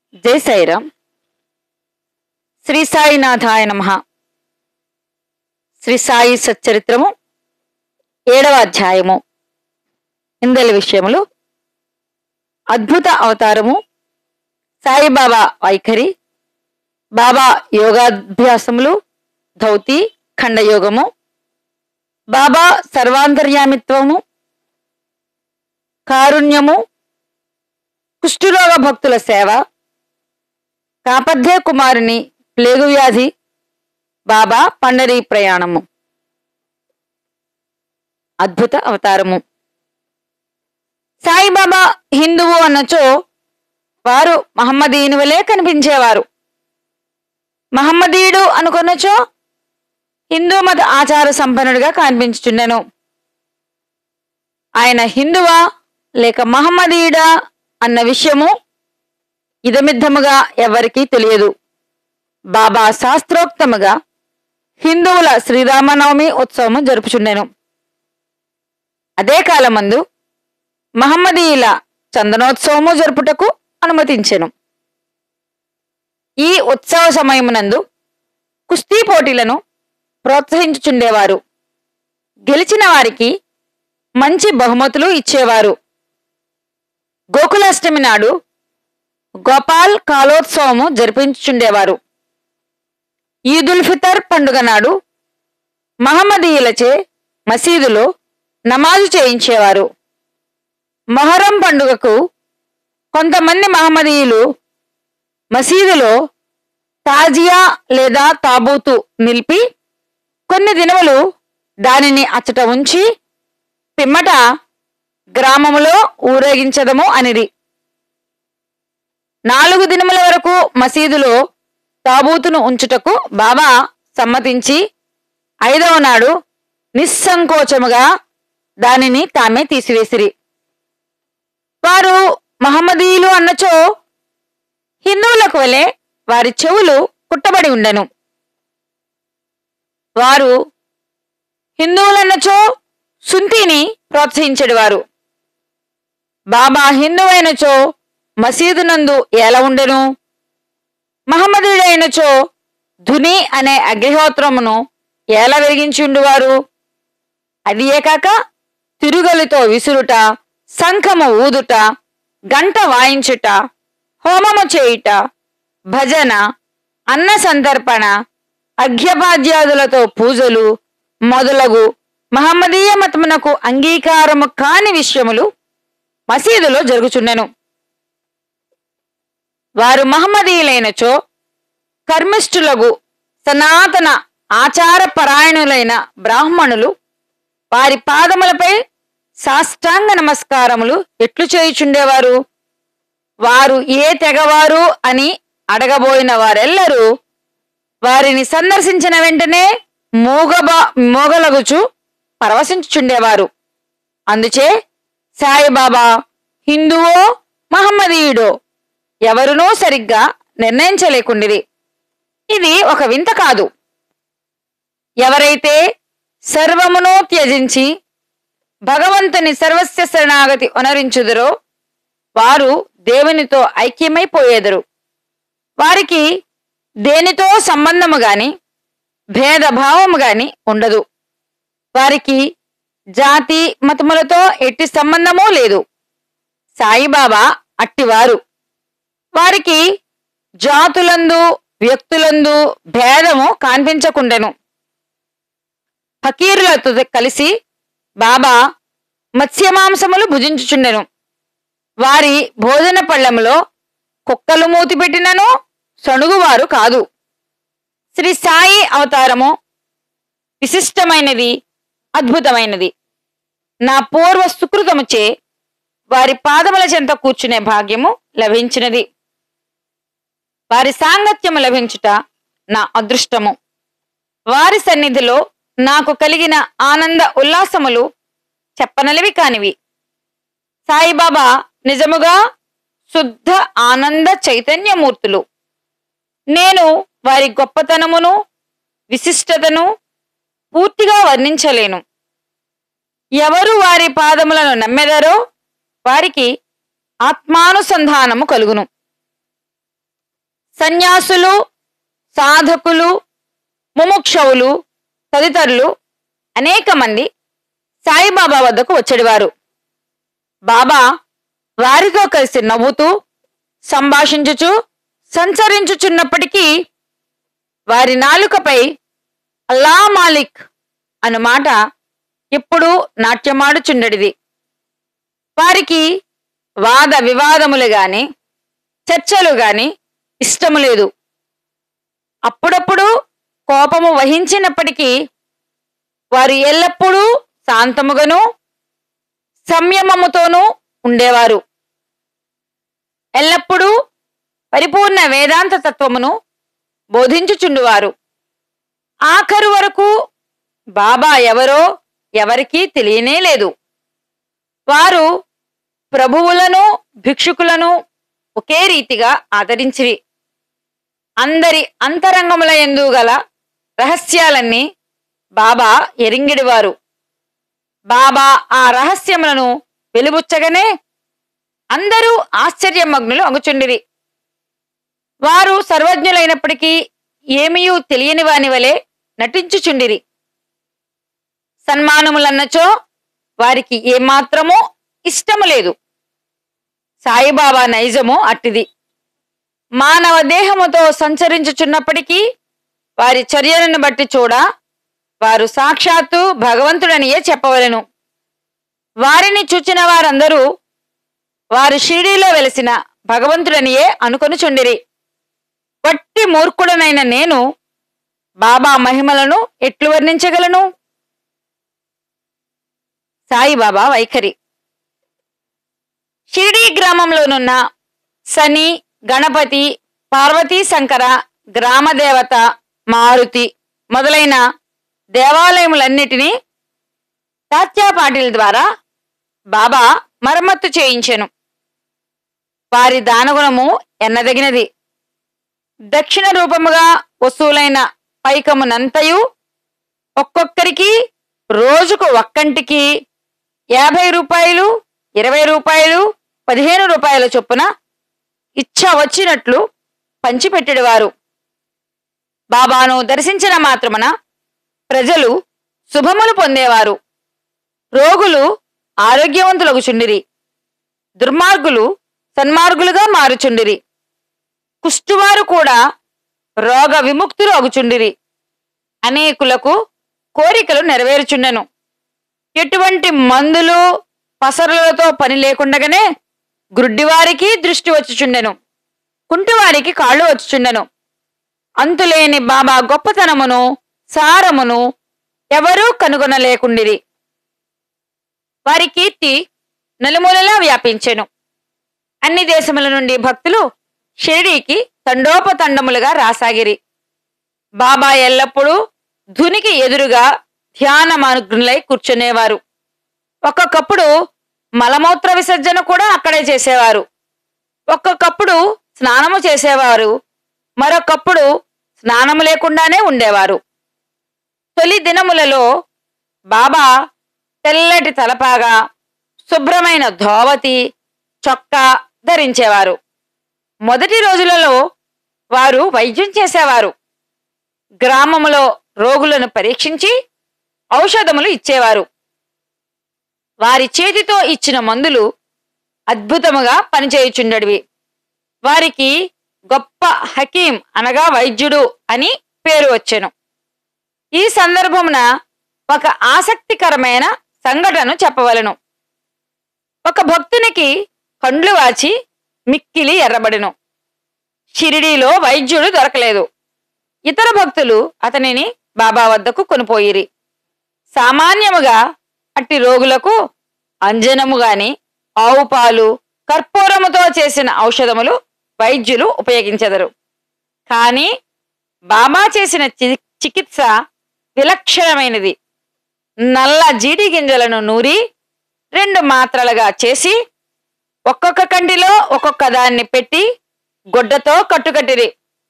జై సాయిరామ్ శ్రీ సాయినాథాయ నమ శ్రీ సాయి సచ్చరిత్రము ఏడవ అధ్యాయము ఇందలి విషయములు అద్భుత అవతారము సాయిబాబా వైఖరి బాబా యోగాభ్యాసములు ధౌతి ఖండయోగము బాబా సర్వాంతర్యామిత్వము కారుణ్యము కుష్ఠరోగ భక్తుల సేవ కాపధ్య కుమారుని ప్లేగు వ్యాధి బాబా పండరీ ప్రయాణము అద్భుత అవతారము సాయిబాబా హిందువు అన్నచో వారు మహమ్మదీయుని వలె కనిపించేవారు మహమ్మదీయుడు అనుకున్నచో హిందూ మత ఆచార సంపన్నుడిగా కనిపించుచుండెను ఆయన హిందువా లేక మహమ్మదీయుడా అన్న విషయము ఇదమిద్దముగా ఎవరికీ తెలియదు బాబా శాస్త్రోక్తముగా హిందువుల శ్రీరామనవమి ఉత్సవము జరుపుచుండెను అదే కాలమందు మహమ్మదీయుల చందనోత్సవము జరుపుటకు అనుమతించెను ఈ ఉత్సవ సమయమునందు కుస్తీ పోటీలను ప్రోత్సహించుచుండేవారు గెలిచిన వారికి మంచి బహుమతులు ఇచ్చేవారు గోకులాష్టమి నాడు గోపాల్ కాలోత్సవము జరిపించుచుండేవారు ఈదుల్ ఫితర్ పండుగ నాడు మహమ్మదీయులచే మసీదులో నమాజు చేయించేవారు మొహరం పండుగకు కొంతమంది మహమ్మదీయులు మసీదులో తాజియా లేదా తాబూతు నిలిపి కొన్ని దినములు దానిని అచ్చట ఉంచి పిమ్మట గ్రామములో ఊరేగించదము అనిరి నాలుగు దినముల వరకు మసీదులో తాబూతును ఉంచుటకు బాబా సమ్మతించి ఐదవ నాడు నిస్సంకోచముగా దానిని తామే తీసివేసిరి వారు మహమ్మదీయులు అన్నచో హిందువులకు వలె వారి చెవులు కుట్టబడి ఉండెను వారు హిందువులన్నచో సుంతిని ప్రోత్సహించెడివారు బాబా హిందువైనచో మసీదునందు ఎలా ఉండెను మహమ్మదుడైనచో ధుని అనే అగ్నిహోత్రమును ఎలా వెలిగించుండువారు అదియే కాక తిరుగలితో విసురుట శంఖము ఊదుట గంట వాయించుట హోమము చేయుట భజన అన్న సంతర్పణ అర్ఘ్యపాద్యాదులతో పూజలు మొదలగు మహమ్మదీయ మతమునకు అంగీకారము కాని విషయములు మసీదులో జరుగుచుండెను వారు మహమ్మదీయులైనచో కర్మిష్ఠులగు సనాతన ఆచార పరాయణులైన బ్రాహ్మణులు వారి పాదములపై సాష్టాంగ నమస్కారములు ఎట్లు చేయుచుండేవారు వారు ఏ తెగవారు అని అడగబోయిన వారెల్లరూ వారిని సందర్శించిన వెంటనే మూగబా మోగలగుచు పరవశించుచుండేవారు అందుచే సాయిబాబా హిందువో మహమ్మదీయుడో ఎవరునూ సరిగ్గా నిర్ణయించలేకుండిరి ఇది ఒక వింత కాదు ఎవరైతే సర్వమును త్యజించి భగవంతుని సర్వస్య శరణాగతి అనరించుదురో వారు దేవునితో ఐక్యమైపోయేదరు వారికి దేనితో సంబంధము గాని భేదభావము గాని ఉండదు వారికి జాతి మతములతో ఎట్టి సంబంధమూ లేదు సాయిబాబా అట్టివారు వారికి జాతులందు వ్యక్తులందు భేదము కనిపించకుండెను ఫకీరులతో కలిసి బాబా మత్స్యమాంసములు భుజించుచుండెను వారి భోజన పళ్ళెములో కుక్కలు మూతి పెట్టినను సణుగువారు కాదు శ్రీ సాయి అవతారము విశిష్టమైనది అద్భుతమైనది నా పూర్వ సుకృతముచే వారి పాదముల చెంత కూర్చునే భాగ్యము లభించినది వారి సాంగత్యము లభించుట నా అదృష్టము వారి సన్నిధిలో నాకు కలిగిన ఆనంద ఉల్లాసములు చెప్పనలివి కానివి సాయిబాబా నిజముగా శుద్ధ ఆనంద చైతన్యమూర్తులు నేను వారి గొప్పతనమును విశిష్టతను పూర్తిగా వర్ణించలేను ఎవరు వారి పాదములను నమ్మెదరో వారికి ఆత్మానుసంధానము కలుగును సన్యాసులు సాధకులు ముముక్షవులు తదితరులు అనేక మంది సాయిబాబా వద్దకు వచ్చేవారు బాబా వారితో కలిసి నవ్వుతూ సంభాషించుచు సంచరించుచున్నప్పటికీ వారి నాలుకపై అల్లా మాలిక్ అను మాట ఎప్పుడూ నాట్యమాడుచుండడిది వారికి వాద వివాదములు గాని చర్చలు గాని ఇష్టము లేదు అప్పుడప్పుడు కోపము వహించినప్పటికీ వారు ఎల్లప్పుడూ శాంతముగాను సంయమముతోనూ ఉండేవారు ఎల్లప్పుడూ పరిపూర్ణ వేదాంత తత్వమును బోధించుచుండువారు ఆఖరు వరకు బాబా ఎవరో ఎవరికీ తెలియనే లేదు వారు ప్రభువులను భిక్షుకులను ఒకే రీతిగా ఆదరించిరి అందరి అంతరంగముల ఎందు గల రహస్యాలన్నీ బాబా ఎరింగిడివారు బాబా ఆ రహస్యములను వెలుబుచ్చగానే అందరూ ఆశ్చర్యమగ్నులు అగుచుండిరి వారు సర్వజ్ఞులైనప్పటికీ ఏమీయూ తెలియని వాని వలె నటించుచుండిరి సన్మానములన్నచో వారికి ఏమాత్రమూ ఇష్టము లేదు సాయిబాబా నైజము అట్టిది మానవ దేహముతో సంచరించుచున్నప్పటికీ వారి చర్యలను బట్టి చూడ వారు సాక్షాత్తు భగవంతుడనియే చెప్పవలెను వారిని చూచిన వారందరూ వారు షిరిడీలో వెలిసిన భగవంతుడనియే అనుకొనుచుండిరి వట్టి మూర్ఖుడనైన నేను బాబా మహిమలను ఎట్లు వర్ణించగలను సాయిబాబా వైఖరి షిరిడీ గ్రామంలోనున్న శని గణపతి పార్వతీ శంకర గ్రామదేవత మారుతి మొదలైన దేవాలయములన్నిటినీ తాత్యా పాటిల్ ద్వారా బాబా మరమ్మత్తు చేయించెను వారి దానగుణము ఎన్నదగినది దక్షిణ రూపముగా వస్తువులైన పైకమునంతయు ఒక్కొక్కరికి రోజుకు ఒక్కంటికి యాభై రూపాయలు ఇరవై రూపాయలు పదిహేను రూపాయల చొప్పున ఇచ్చ వచ్చినట్లు పంచిపెట్టెడివారు బాబాను దర్శించిన మాత్రమున ప్రజలు శుభములు పొందేవారు రోగులు ఆరోగ్యవంతులగుచుండిరి దుర్మార్గులు సన్మార్గులుగా మారుచుండిరి కుష్టువారు కూడా రోగ విముక్తులు అగుచుండిరి అనేకులకు కోరికలు నెరవేరుచుండెను ఎటువంటి మందులు పసరులతో పని లేకుండగానే గ్రుడ్డివారికి దృష్టి వచ్చుచుండెను కుంటివారికి కాళ్ళు వచ్చుచుండెను అంతులేని బాబా గొప్పతనమును సారమును ఎవరూ కనుగొనలేకుండిరి వారి కీర్తి నలుమూలలా వ్యాపించెను అన్ని దేశముల నుండి భక్తులు షిరిడీకి తండోపతండములుగా రాసాగిరి బాబా ఎల్లప్పుడూ ధునికి ఎదురుగా ధ్యానమగ్నులై కూర్చునేవారు ఒక్కొక్కప్పుడు మలమూత్ర విసర్జన కూడా అక్కడే చేసేవారు ఒక్కొక్కప్పుడు స్నానము చేసేవారు మరొకప్పుడు స్నానము లేకుండానే ఉండేవారు తొలి దినములలో బాబా తెల్లటి తలపాగా శుభ్రమైన ధోవతి చొక్కా ధరించేవారు మొదటి రోజులలో వారు వైద్యం చేసేవారు గ్రామములో రోగులను పరీక్షించి ఔషధములు ఇచ్చేవారు వారి చేతితో ఇచ్చిన మందులు అద్భుతముగా పనిచేయుచుండడివి వారికి గొప్ప హకీం అనగా వైద్యుడు అని పేరు వచ్చెను ఈ సందర్భమున ఒక ఆసక్తికరమైన సంఘటన చెప్పవలను ఒక భక్తునికి కండ్లు వాచి మిక్కిలి ఎర్రబడెను షిరిడీలో వైద్యుడు దొరకలేదు ఇతర భక్తులు అతనిని బాబా వద్దకు కొనిపోయిరి సామాన్యముగా అట్టి రోగులకు అంజనము గాని ఆవు పాలు కర్పూరముతో చేసిన ఔషధములు వైద్యులు ఉపయోగించెదరు కానీ బాబా చేసిన చి- చికిత్స విలక్షణమైనది నల్ల జీడి గింజలను నూరి రెండు మాత్రలుగా చేసి ఒక్కొక్క కంటిలో ఒక్కొక్క దాన్ని పెట్టి గుడ్డతో కట్టుకట్టిరి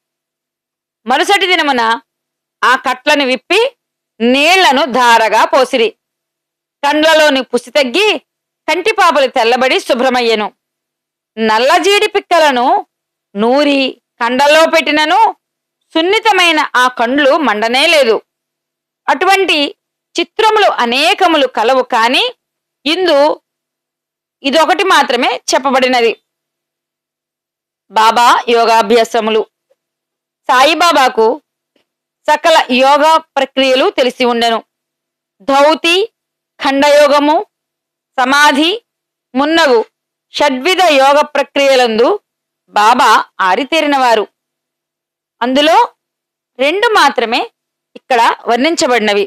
మరుసటి దినమున ఆ కట్లను విప్పి నీళ్లను ధారగా పోసిరి కండ్లలోని పుసి తగ్గి కంటిపాపలు తెల్లబడి శుభ్రమయ్యెను నల్లజీడి పిక్కలను నూరి కండల్లో పెట్టినను సున్నితమైన ఆ కండ్లు మండనే లేదు అటువంటి చిత్రములు అనేకములు కలవు కాని ఇందు ఇదొకటి మాత్రమే చెప్పబడినది బాబా యోగాభ్యాసములు సాయిబాబాకు సకల యోగా ప్రక్రియలు తెలిసి ఉండెను ధౌతి ఖండయోగము సమాధి మున్నగు షడ్విధ యోగ ప్రక్రియలందు బాబా ఆరితేరినవారు అందులో రెండు మాత్రమే ఇక్కడ వర్ణించబడినవి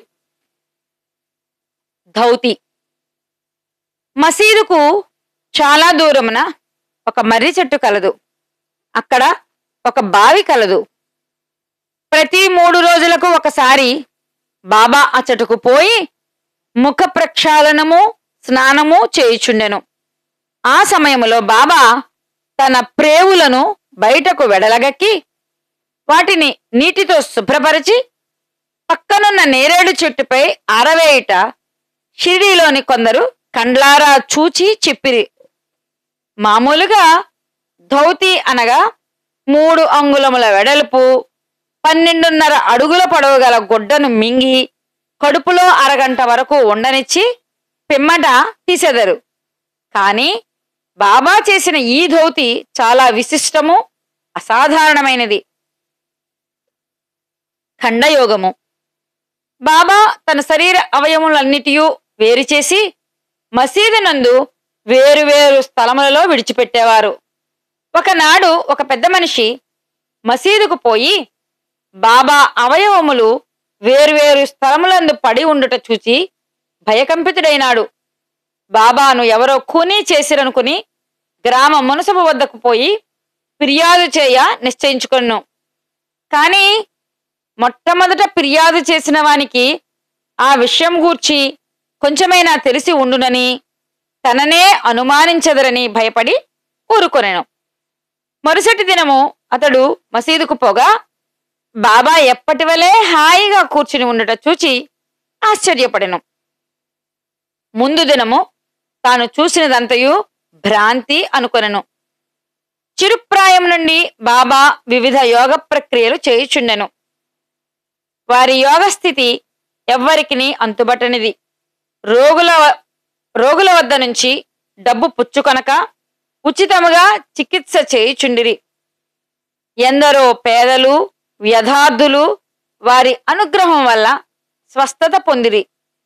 ధౌతి మసీదుకు చాలా దూరమున ఒక మర్రి చెట్టు కలదు అక్కడ ఒక బావి కలదు ప్రతి మూడు రోజులకు ఒకసారి బాబా ఆ చెట్టుకు పోయి ముఖ ప్రక్షాళనము స్నానము చేయుచుండెను ఆ సమయములో బాబా తన ప్రేవులను బయటకు వెడలగక్కి వాటిని నీటితో శుభ్రపరిచి పక్కనున్న నేరేడు చెట్టుపై ఆరవేయుట షిరిడీలోని కొందరు కండ్లారా చూచి చెప్పిరి మామూలుగా ధౌతి అనగా మూడు అంగుళముల వెడల్పు పన్నెండున్నర అడుగుల పొడవు గల గుడ్డను మింగి కడుపులో అరగంట వరకు ఉండనిచ్చి పిమ్మట తీసెదరు కాని బాబా చేసిన ఈ ధౌతి చాలా విశిష్టము అసాధారణమైనది ఖండయోగము బాబా తన శరీర అవయములన్నిటియూ వేరు చేసి మసీదు నందు వేరువేరు స్థలములలో విడిచిపెట్టేవారు ఒకనాడు ఒక పెద్ద మనిషి మసీదుకు పోయి బాబా అవయవములు వేరువేరు స్థలములందు పడి ఉండుట చూచి భయకంపితుడైనాడు బాబాను ఎవరో కూనీ చేసిరనుకుని గ్రామ మునసబు వద్దకు పోయి ఫిర్యాదు చేయ నిశ్చయించుకొను కాని మొట్టమొదట ఫిర్యాదు చేసిన వానికి ఆ విషయం గూర్చి కొంచెమైనా తెలిసి ఉండునని తననే అనుమానించదరని భయపడి ఊరుకొనెను మరుసటి దినము అతడు మసీదుకు పోగా బాబా ఎప్పటి వలె హాయిగా కూర్చుని ఉండట చూచి ఆశ్చర్యపడెను ముందు దినము తాను చూసినదంతయు భ్రాంతి అనుకొనెను చిరుప్రాయం నుండి బాబా వివిధ యోగ ప్రక్రియలు చేయుచుండెను వారి యోగ స్థితి ఎవ్వరికిని అంతుబట్టనిది రోగుల వ- రోగుల వద్ద నుంచి డబ్బు పుచ్చుకొనక ఉచితముగా చికిత్స చేయుచుండిరి ఎందరో పేదలు వ్యధార్థులు వారి అనుగ్రహం వల్ల స్వస్థత పొందిరి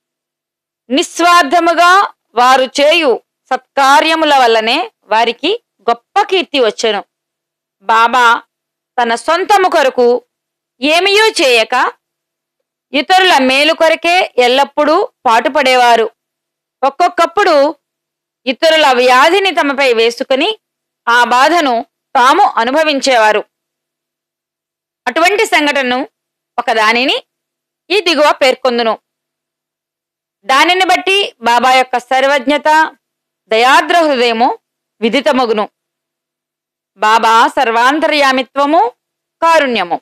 నిస్వార్థముగా వారు చేయు సత్కార్యముల వల్లనే వారికి గొప్ప కీర్తి వచ్చెను బాబా తన సొంతము కొరకు ఏమీయూ చేయక ఇతరుల మేలు కొరకే ఎల్లప్పుడూ పాటుపడేవారు ఒక్కొక్కప్పుడు ఇతరుల వ్యాధిని తమపై వేసుకుని ఆ బాధను తాము అనుభవించేవారు అటువంటి సంఘటనను ఒకదానిని ఈ దిగువ పేర్కొందును దానిని బట్టి బాబా యొక్క సర్వజ్ఞత దయాద్ర హృదయము విదితమగును బాబా సర్వాంతర్యామిత్వము కారుణ్యము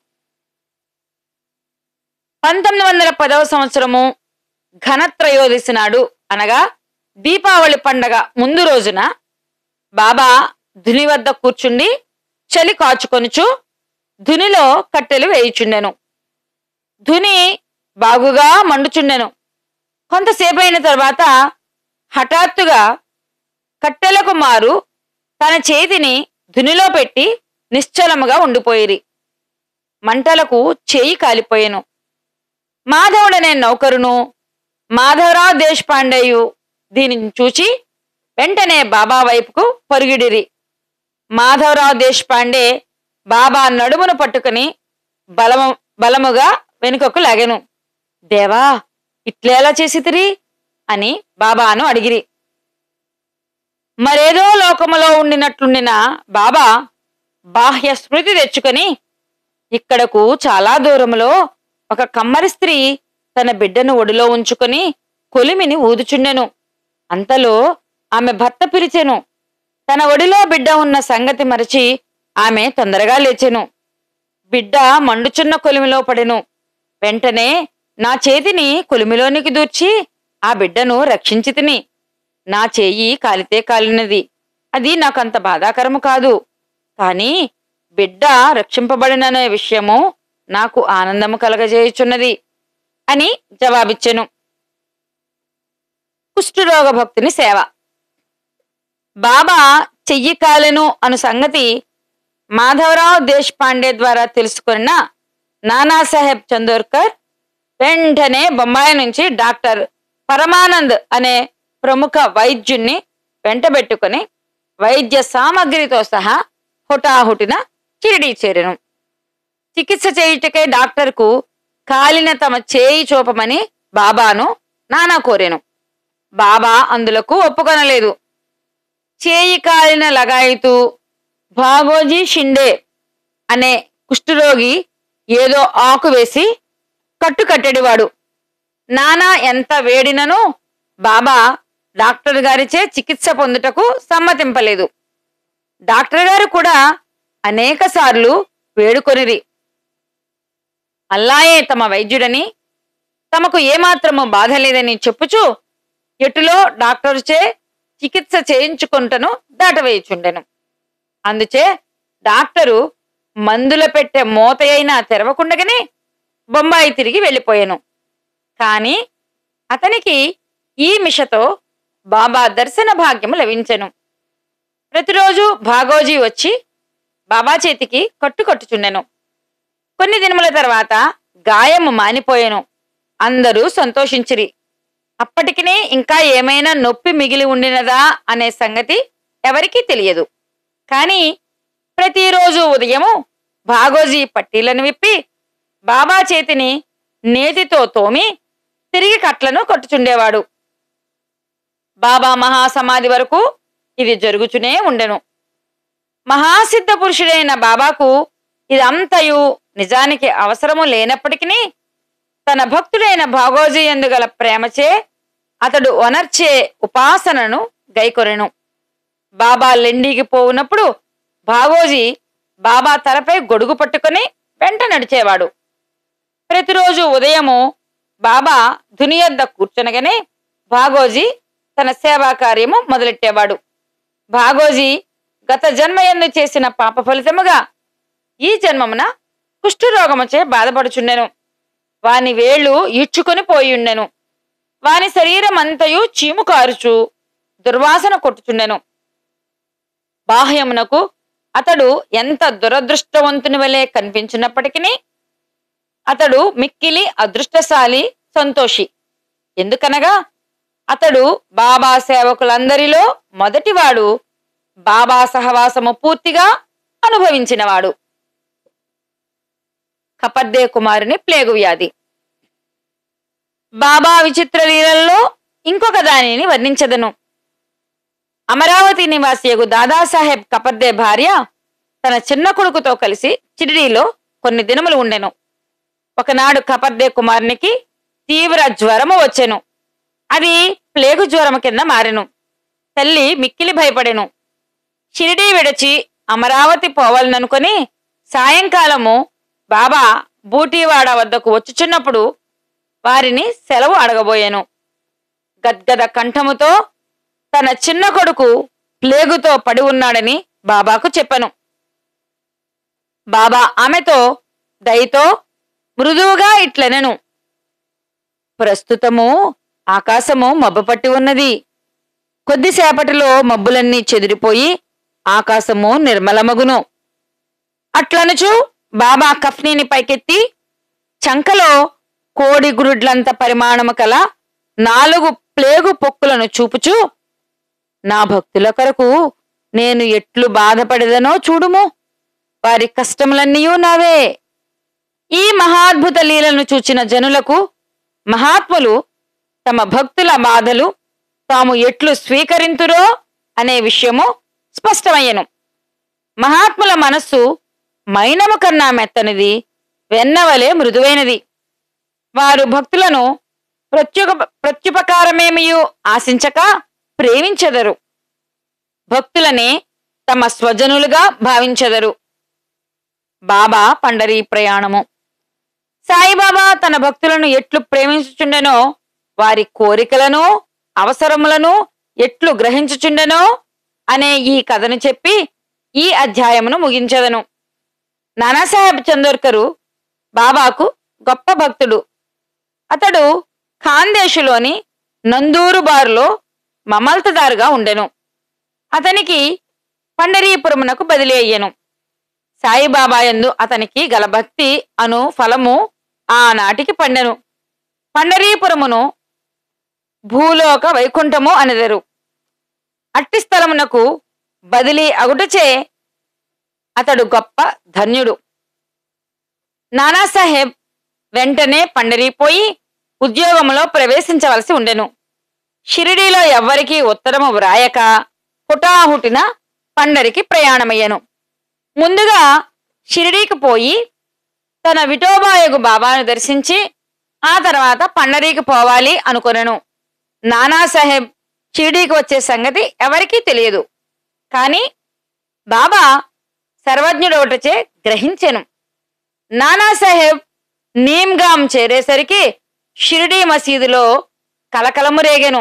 పంతొమ్మిది వందల పదవ సంవత్సరము ఘనత్రయోదశి నాడు అనగా దీపావళి పండగ ముందు రోజున బాబా ధుని వద్ద కూర్చుండి చలి కాచుకొనుచు ధునిలో కట్టెలు వేయుచుండెను ధుని బాగుగా మండుచుండెను కొంతసేపైన తర్వాత హఠాత్తుగా కట్టెలకు మారు తన చేతిని ధునిలో పెట్టి నిశ్చలముగా ఉండిపోయిరి మంటలకు చేయి కాలిపోయెను మాధవుడనే నౌకరును మాధవరావు దేశపాండేయు దీనిని చూచి వెంటనే బాబా వైపుకు పరుగిడిరి మాధవరావు దేశపాండే బాబా నడుమును పట్టుకుని బలము బలముగా వెనుకకు లాగెను దేవా ఇట్లేలా చేసితిరి అని బాబాను అడిగిరి మరేదో లోకములో ఉండినట్లుండిన బాబా బాహ్య స్మృతి తెచ్చుకొని ఇక్కడకు చాలా దూరములో ఒక కమ్మరి స్త్రీ తన బిడ్డను ఒడిలో ఉంచుకొని కొలిమిని ఊదుచుండెను అంతలో ఆమె భర్త పిలిచెను తన ఒడిలో బిడ్డ ఉన్న సంగతి మరచి ఆమె తొందరగా లేచెను బిడ్డ మండుచున్న కొలిమిలో పడెను వెంటనే నా చేతిని కొలిమిలోనికి దూర్చి ఆ బిడ్డను రక్షించి తిని నా చేయి కాలితే కాలినది అది నాకంత బాధాకరము కాదు కాని బిడ్డ రక్షింపబడిననే విషయము నాకు ఆనందము కలగజేయుచున్నది అని జవాబిచ్చెను కుష్ఠరోగ భక్తుని సేవ బాబా చెయ్యి కాలెను అను సంగతి మాధవరావు దేశపాండే ద్వారా తెలుసుకున్న నానాసాహెబ్ చందోర్కర్ వెంటనే బొంబాయి నుంచి డాక్టర్ పరమానంద్ అనే ప్రముఖ వైద్యుణ్ణి వెంటబెట్టుకుని వైద్య సామగ్రితో సహా హుటాహుటిన షిరిడీ చేరెను చికిత్స చేయుటకై డాక్టర్కు కాలిన తమ చేయి చూపమని బాబాను నానా కోరెను బాబా అందులకు ఒప్పుకొనలేదు చేయి కాలిన లగాయితూ భాగోజీ షిండే అనే కుష్ఠరోగి ఏదో ఆకు వేసి కట్టు కట్టెడివాడు నానా ఎంత వేడినను బాబా డాక్టర్ గారిచే చికిత్స పొందుటకు సమ్మతింపలేదు డాక్టర్ గారు కూడా అనేక సార్లు వేడుకొనిరి అల్లాయే తమ వైద్యుడని తమకు ఏమాత్రము బాధ లేదని చెప్పుచు ఎటులో డాక్టరుచే చికిత్స చేయించుకుంటను దాటవేయుచుండెను అందుచే డాక్టరు మందుల పెట్టె మూత అయినా తెరవకుండగానే బొంబాయి తిరిగి వెళ్ళిపోయాను కాని అతనికి ఈ మిషతో బాబా దర్శన భాగ్యము లభించెను ప్రతిరోజు భాగోజీ వచ్చి బాబా చేతికి కట్టు కట్టుచుండెను కొన్ని దినముల తర్వాత గాయము మానిపోయెను అందరూ సంతోషించిరి అప్పటికినే ఇంకా ఏమైనా నొప్పి మిగిలి ఉండినదా అనే సంగతి ఎవరికీ తెలియదు కాని ప్రతిరోజు ఉదయము భాగోజీ పట్టీలను విప్పి బాబా చేతిని నేతితో తోమి తిరిగి కట్లను కట్టుచుండేవాడు బాబా మహాసమాధి వరకు ఇది జరుగుచునే ఉండెను మహాసిద్ధ పురుషుడైన బాబాకు ఇదంతయు నిజానికి అవసరము లేనప్పటికీ తన భక్తుడైన భాగోజీ ఎందుగల ప్రేమచే అతడు ఒనర్చే ఉపాసనను గైకొరెను బాబా లెండికి పోవునప్పుడు భాగోజీ బాబా తలపై గొడుగు పట్టుకొని వెంట నడిచేవాడు ప్రతిరోజు ఉదయము బాబా దునియద్ద కూర్చొనగానే భాగోజీ తన సేవా కార్యము మొదలెట్టేవాడు భాగోజీ గత జన్మయందు చేసిన పాప ఫలితముగా ఈ జన్మమున కుష్ఠరోగముచే బాధపడుచుండెను వాని వేళ్ళు ఈడ్చుకొని పోయుండెను వాని శరీరం అంతయు చీము కారుచు దుర్వాసన కొట్టుచుండెను బాహ్యమునకు అతడు ఎంత దురదృష్టవంతుని వలె కనిపించినప్పటికీ అతడు మిక్కిలి అదృష్టశాలి సంతోషి ఎందుకనగా అతడు బాబా సేవకులందరిలో మొదటివాడు బాబా సహవాసము పూర్తిగా అనుభవించినవాడు కపర్దే కుమారుని ప్లేగు వ్యాధి బాబా విచిత్ర లీలల్లో ఇంకొక దానిని వర్ణించదను అమరావతి నివాసియగు దాదాసాహెబ్ కపర్దే భార్య తన చిన్న కొడుకుతో కలిసి చిరిడీలో కొన్ని దినములు ఉండెను ఒకనాడు కపర్దే కుమారునికి తీవ్ర జ్వరము వచ్చెను అది ప్లేగు జ్వరము కింద మారెను తల్లి మిక్కిలి భయపడెను షిరిడీ విడచి అమరావతి పోవాలననుకొని సాయంకాలము బాబా బూటీవాడ వద్దకు వచ్చుచున్నప్పుడు వారిని సెలవు అడగబోయాను గద్గద కంఠముతో తన చిన్న కొడుకు ప్లేగుతో పడి ఉన్నాడని బాబాకు చెప్పను బాబా ఆమెతో దయతో మృదువుగా ఇట్లనెను ప్రస్తుతము ఆకాశము మబ్బు పట్టి ఉన్నది కొద్దిసేపటిలో మబ్బులన్నీ చెదిరిపోయి ఆకాశము నిర్మలమగును అట్లనుచు బాబా కఫ్నీని పైకెత్తి చంకలో కోడి గురుడ్లంత పరిమాణము కల నాలుగు ప్లేగు పొక్కులను చూపుచూ నా భక్తుల కొరకు నేను ఎట్లు బాధపడదనో చూడుము వారి కష్టములన్నీయూ నావే ఈ మహాద్భుత లీలను చూచిన జనులకు మహాత్ములు తమ భక్తుల బాధలు తాము ఎట్లు స్వీకరింతురో అనే విషయము స్పష్టమయ్యను మహాత్ముల మనస్సు మైనము కన్నా మెత్తనిది వెన్నవలే మృదువైనది వారు భక్తులను ప్రత్యుగ ప్రత్యుపకారమేమియు ఆశించక ప్రేమించెదరు భక్తులనే తమ స్వజనులుగా భావించెదరు బాబా పండరీ ప్రయాణము సాయిబాబా తన భక్తులను ఎట్లు ప్రేమించుచుండెనో వారి కోరికలను అవసరములను ఎట్లు గ్రహించుచుండెనో అనే ఈ కథను చెప్పి ఈ అధ్యాయమును ముగించదను నానాసాహెబ్ చందోర్కరు బాబాకు గొప్ప భక్తుడు అతడు ఖాందేశులోని నందూరు బారులో మమల్తదారుగా ఉండెను అతనికి పండరీపురమునకు బదిలీ అయ్యెను సాయిబాబా యందు అతనికి గల భక్తి అను ఫలము ఆనాటికి పండెను పండరీపురమును భూలోక వైకుంఠము అనెదరు అట్టి స్థలమునకు బదిలీ అగుటచే అతడు గొప్ప ధన్యుడు నానాసాహెబ్ వెంటనే పండరీపోయి ఉద్యోగంలో ప్రవేశించవలసి ఉండెను షిరిడీలో ఎవ్వరికీ ఉత్తరము వ్రాయక హుటాహుటిన పండరికి ప్రయాణమయ్యను ముందుగా షిరిడీకి పోయి తన విఠోబాయగు బాబాను దర్శించి ఆ తర్వాత పండరీకి పోవాలి అనుకొనెను నానాసాహెబ్ షిరిడీకి వచ్చే సంగతి ఎవరికీ తెలియదు కాని బాబా సర్వజ్ఞుడొకటచే గ్రహించెను నానాసాహెబ్ నీమ్గాం చేరేసరికి షిరిడీ మసీదులో కలకలము రేగెను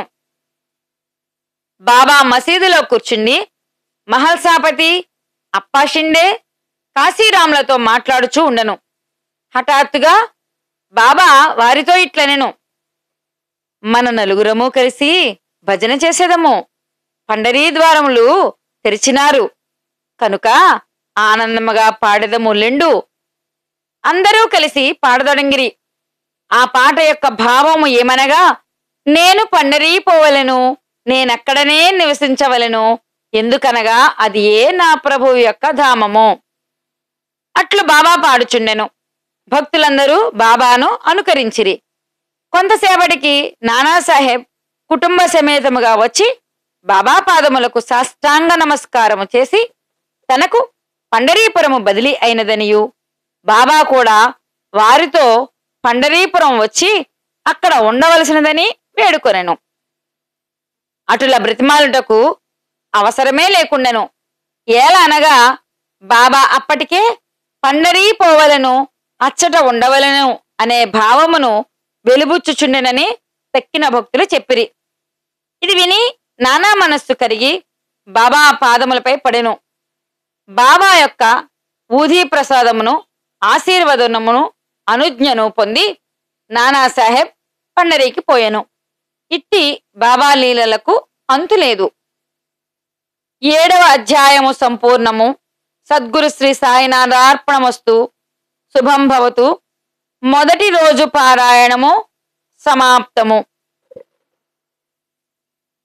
బాబా మసీదులో కూర్చుండి మహల్సాపతి అప్పాషిండే కాశీరాములతో మాట్లాడుచూ ఉండను హఠాత్తుగా బాబా వారితో ఇట్లనెను మన నలుగురము కలిసి భజన చేసేదము పండరీ ద్వారములు తెరిచినారు కనుక ఆనందముగా పాడెదము లెండు అందరూ కలిసి పాడదొడంగిరి ఆ పాట యొక్క భావము ఏమనగా నేను పండరీ పోవలెను నేనక్కడనే నివసించవలెను ఎందుకనగా అది ఏ నా ప్రభువు యొక్క ధామము అట్లు బాబా పాడుచుండెను భక్తులందరూ బాబాను అనుకరించిరి కొంతసేపటికి నానాసాహెబ్ కుటుంబ సమేతముగా వచ్చి బాబా పాదములకు సాష్టాంగ నమస్కారము చేసి తనకు పండరీపురము బదిలీ అయినదనియు బాబా కూడా వారితో పండరీపురం వచ్చి అక్కడ ఉండవలసినదని వేడుకొనెను అటుల బ్రతిమాలుటకు అవసరమే లేకుండెను ఏల అనగా బాబా అప్పటికే పండరీ పోవలను అచ్చట ఉండవలను అనే భావమును వెలుబుచ్చుచుండెనని తక్కిన భక్తులు చెప్పిరి ఇది విని నానా మనస్సు కరిగి బాబా పాదములపై పడెను బాబా యొక్క ఊధీ ప్రసాదమును ఆశీర్వదనమును అనుజ్ఞను పొంది నానాసాహెబ్ పండరీకి పోయెను ఇట్టి బాబా లీలలకు అంతులేదు ఏడవ అధ్యాయము సంపూర్ణము సద్గురు శ్రీ సాయినాథార్పణమస్తు శుభం భవతు మొదటి రోజు పారాయణము సమాప్తము